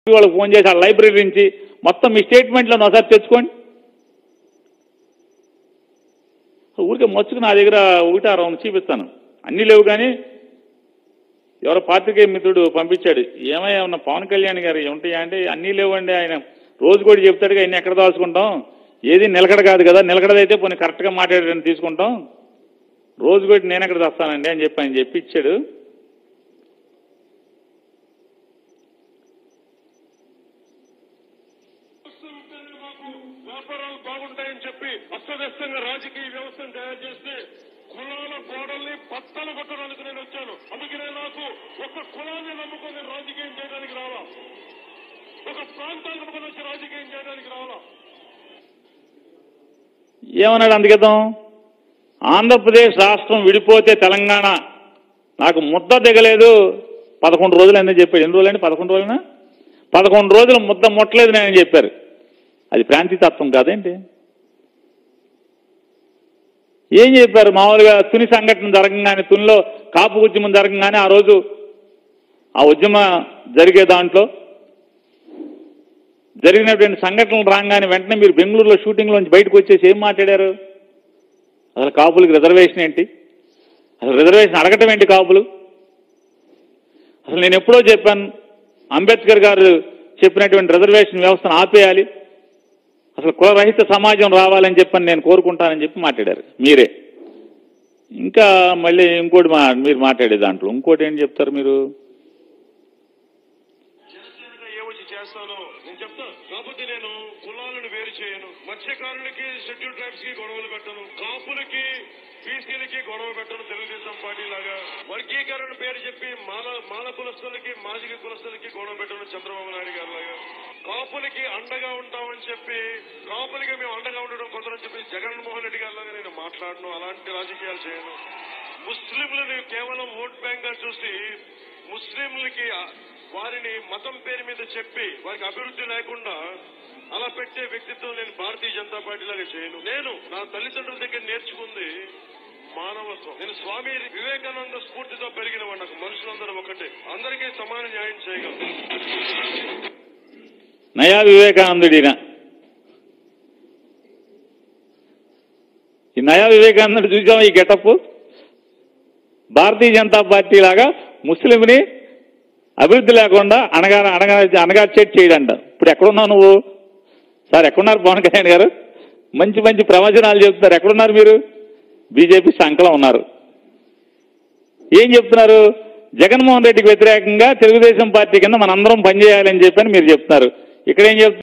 వాళ్ళకి ఫోన్ చేసి ఆ లైబ్రరీ నుంచి మొత్తం మీ స్టేట్మెంట్లను ఒకసారి తెచ్చుకోండి ఊరికే మచ్చుకు నా దగ్గర ఒకటి అరవై చూపిస్తాను అన్నీ లేవు కానీ ఎవరో పాత్రికేయ మిత్రుడు పంపించాడు ఏమయ్యా ఉన్న పవన్ కళ్యాణ్ గారు ఉంటాయా అంటే అన్నీ లేవండి ఆయన రోజు కూడా చెప్తాడుగా ఇన్ని ఎక్కడ దాచుకుంటాం ఏది నిలకడ కాదు కదా నిలకడదైతే పోనీ కరెక్ట్గా మాట్లాడని తీసుకుంటాం రోజు కూడా నేను ఎక్కడ తెస్తానండి అని చెప్పి ఆయన చెప్పి ఇచ్చాడు ఉంటేనే మాకు వ్యాపారాలు బాగుంటాయని చెప్పి అస్తవ్యస్తంగా రాజకీయ వ్యవస్థను తయారు చేస్తే కులాల గోడల్ని పత్తలు కొట్టడానికి నేను వచ్చాను అందుకనే నాకు ఒక కులాన్ని నమ్ముకొని నేను రాజకీయం చేయడానికి రావాలా ఒక ప్రాంతాన్ని నమ్ముకొని వచ్చి రాజకీయం చేయడానికి రావాలా ఏమన్నాడు అందుకేద్దాం ఆంధ్రప్రదేశ్ రాష్ట్రం విడిపోతే తెలంగాణ నాకు ముద్ద దిగలేదు పదకొండు రోజులు ఎందుకు చెప్పాడు ఎన్ని రోజులండి పదకొండు రోజులనా పదకొండు రోజులు ముద్ద ముట్టలేదు నేను చెప్పారు అది ప్రాంతీయతత్వం కాదేంటి ఏం చెప్పారు మామూలుగా తుని సంఘటన జరగంగానే తునిలో కాపు ఉద్యమం జరగంగానే ఆ రోజు ఆ ఉద్యమ జరిగే దాంట్లో జరిగినటువంటి సంఘటనలు రాగానే వెంటనే మీరు బెంగళూరులో షూటింగ్లోంచి బయటకు వచ్చేసి ఏం మాట్లాడారు అసలు కాపులకి రిజర్వేషన్ ఏంటి అసలు రిజర్వేషన్ అడగటం ఏంటి కాపులు అసలు నేను ఎప్పుడో చెప్పాను అంబేద్కర్ గారు చెప్పినటువంటి రిజర్వేషన్ వ్యవస్థను ఆపేయాలి అసలు కులరహిత సమాజం రావాలని చెప్పని నేను కోరుకుంటానని చెప్పి మాట్లాడారు మీరే ఇంకా మళ్ళీ ఇంకోటి మా మీరు మాట్లాడే దాంట్లో ఇంకోటి ఏం చెప్తారు మీరు జనసేనగా ఏ వచ్చి చేస్తానో నేను చెప్తా కాకపోతే నేను కులాలను వేరు చేయను మత్స్యకారులకి షెడ్యూల్ ట్రైబ్స్ కి గొడవలు పెట్టను కాపులకి బీసీలకి గొడవ పెట్టను తెలుగుదేశం పార్టీ లాగా వర్గీకరణ పేరు చెప్పి మాల మాల కులస్తులకి మాజిక కులస్తులకి గొడవ పెట్టను చంద్రబాబు నాయుడు గారి లాగా కాపులకి అండగా ఉంటామని చెప్పి కాపులకి మేము అండగా ఉండడం కొందరని చెప్పి జగన్మోహన్ రెడ్డి గారి లాగా నేను మాట్లాడను అలాంటి రాజకీయాలు చేయను ముస్లింలను కేవలం ఓట్ బ్యాంక్ గా చూసి ముస్లింలకి వారిని మతం పేరు మీద చెప్పి వారికి అభివృద్ధి లేకుండా అలా పెట్టే వ్యక్తిత్వం నేను భారతీయ జనతా పార్టీ లాగా చేయను నేను నా తల్లిదండ్రుల దగ్గర నేర్చుకుంది మానవత్వం నేను స్వామి వివేకానంద స్ఫూర్తితో పెరిగిన వాడు నాకు మనుషులందరూ ఒకటే అందరికీ సమాన న్యాయం చేయగలను నయా వివేకానందుడిన ఈ నయా వివేకానందుడు చూసాం ఈ గెటప్ భారతీయ జనతా పార్టీ లాగా ముస్లింని అభివృద్ధి లేకుండా అనగా అనగా అనగా చెట్ చేయడంట ఇప్పుడు ఎక్కడున్నావు నువ్వు సార్ ఎక్కడున్నారు పవన్ కళ్యాణ్ గారు మంచి మంచి ప్రవచనాలు చెప్తున్నారు ఎక్కడున్నారు మీరు బీజేపీ సంకలం ఉన్నారు ఏం చెప్తున్నారు జగన్మోహన్ రెడ్డికి వ్యతిరేకంగా తెలుగుదేశం పార్టీ కింద మనందరం పనిచేయాలని చెప్పని మీరు చెప్తున్నారు ఇక్కడ ఏం చెప్తున్నారు